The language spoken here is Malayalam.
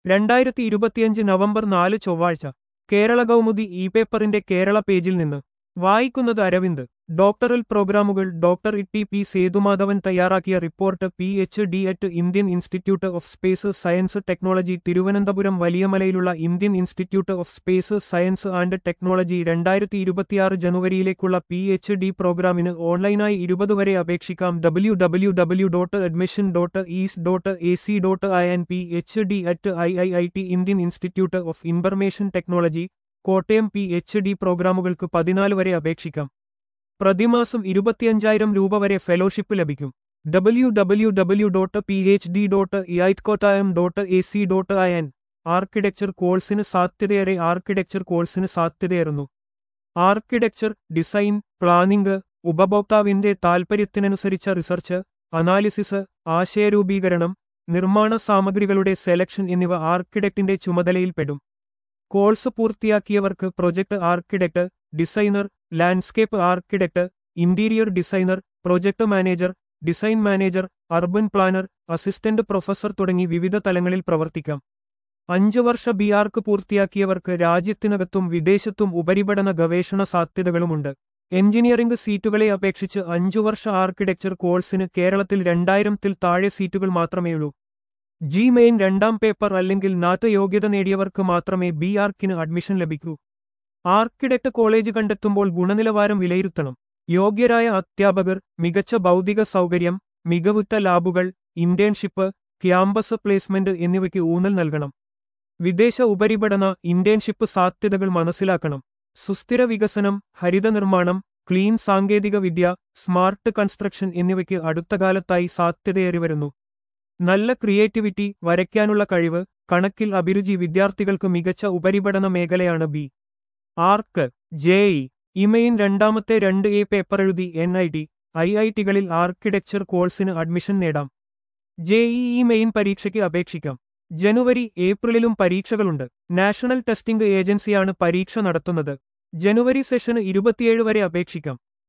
രണ്ടായിരത്തി ഇരുപത്തിയഞ്ച് നവംബർ നാല് ചൊവ്വാഴ്ച കേരള കൗമുദി ഇ പേപ്പറിന്റെ കേരള പേജിൽ നിന്ന് വായിക്കുന്നത് അരവിന്ദ് ഡോക്ടറൽ പ്രോഗ്രാമുകൾ ഡോക്ടർ ഇ പി സേതുമാധവൻ തയ്യാറാക്കിയ report P H D at Indian institute of space science technology Thiruvananthapuram വലിയമലയിലുള്ള Indian institute of space science and technology രണ്ടായിരത്തി ഇരുപത്തിയാറ് ജനുവരിയിലേക്കുള്ള പി എച്ച് ഡി പ്രോഗ്രാമിന് ഓൺലൈനായി ഇരുപത് വരെ അപേക്ഷിക്കാം W W W dot admission dot ഈസ് dot A C dot I N P H D at I I I T Indian institute of Information Technology Kottayam P H D പ്രോഗ്രാമുകൾക്ക് പതിനാല് വരെ അപേക്ഷിക്കാം പ്രതിമാസം ഇരുപത്തിയഞ്ചായിരം രൂപ വരെ ഫെലോഷിപ്പ് ലഭിക്കും W W W dot P H D dot ഇഐറ്റ് Kottayam dot A C dot I N architecture കോഴ്സിന് സാധ്യതയേറെ ആർക്കിടെക്ചർ കോഴ്സിന് സാധ്യതയേറുന്നു ആർക്കിടെക്ചർ ഡിസൈൻ പ്ലാനിംഗ് ഉപഭോക്താവിന്റെ താൽപ്പര്യത്തിനനുസരിച്ച റിസർച്ച് അനാലിസിസ് ആശയരൂപീകരണം നിർമ്മാണ സാമഗ്രികളുടെ സെലക്ഷൻ എന്നിവ ആർക്കിടെക്റ്റിന്റെ ചുമതലയിൽപ്പെടും കോഴ്സ് പൂർത്തിയാക്കിയവർക്ക് project architect designer landscape architect interior designer project manager design manager urban planner assistant professor തുടങ്ങി വിവിധ തലങ്ങളിൽ പ്രവർത്തിക്കാം അഞ്ചു വർഷ ബി ആർക്ക് പൂർത്തിയാക്കിയവർക്ക് രാജ്യത്തിനകത്തും വിദേശത്തും ഉപരിപഠന ഗവേഷണ സാധ്യതകളുമുണ്ട് എഞ്ചിനീയറിംഗ് സീറ്റുകളെ അപേക്ഷിച്ച് അഞ്ചു വർഷ ആർക്കിടെക്ചർ കോഴ്സിന് കേരളത്തിൽ രണ്ടായിരത്തിൽ താഴെ സീറ്റുകൾ മാത്രമേയുള്ളൂ ജി മെയിൻ രണ്ടാം പേപ്പർ അല്ലെങ്കിൽ നാറ്റ് യോഗ്യത നേടിയവർക്ക് മാത്രമേ ബി ആർക്കിന് അഡ്മിഷൻ ലഭിക്കൂ ആർക്കിടെക്ട് കോളേജ് കണ്ടെത്തുമ്പോൾ ഗുണനിലവാരം വിലയിരുത്തണം യോഗ്യരായ അധ്യാപകർ മികച്ച ഭൗതിക സൗകര്യം മികവുറ്റ ലാബുകൾ ഇന്റേൺഷിപ്പ് ക്യാമ്പസ് പ്ലേസ്മെന്റ് എന്നിവയ്ക്ക് ഊന്നൽ നൽകണം വിദേശ ഉപരിപഠന ഇന്റേൺഷിപ്പ് സാധ്യതകൾ മനസ്സിലാക്കണം സുസ്ഥിര വികസനം ഹരിത നിർമ്മാണം ക്ലീൻ സാങ്കേതിക വിദ്യ സ്മാർട്ട് കൺസ്ട്രക്ഷൻ എന്നിവയ്ക്ക് അടുത്ത കാലത്തായി സാധ്യതയേറി വരുന്നു നല്ല ക്രിയേറ്റിവിറ്റി വരയ്ക്കാനുള്ള കഴിവ് കണക്കിൽ അഭിരുചി വിദ്യാർത്ഥികൾക്ക് മികച്ച ഉപരിപഠന മേഖലയാണ് B arch J E E main രണ്ടാമത്തെ രണ്ട് എ പേപ്പർ എഴുതി N I T I I ടികളിൽ ആർക്കിടെക്ചർ കോഴ്സിന് അഡ്മിഷൻ നേടാം ജെ ഇ മെയിൻ പരീക്ഷയ്ക്ക് അപേക്ഷിക്കാം ജനുവരി ഏപ്രിലിലും പരീക്ഷകളുണ്ട് നാഷണൽ ടെസ്റ്റിംഗ് ഏജൻസിയാണ് പരീക്ഷ നടത്തുന്നത് ജനുവരി സെഷന് ഇരുപത്തിയേഴ് വരെ അപേക്ഷിക്കാം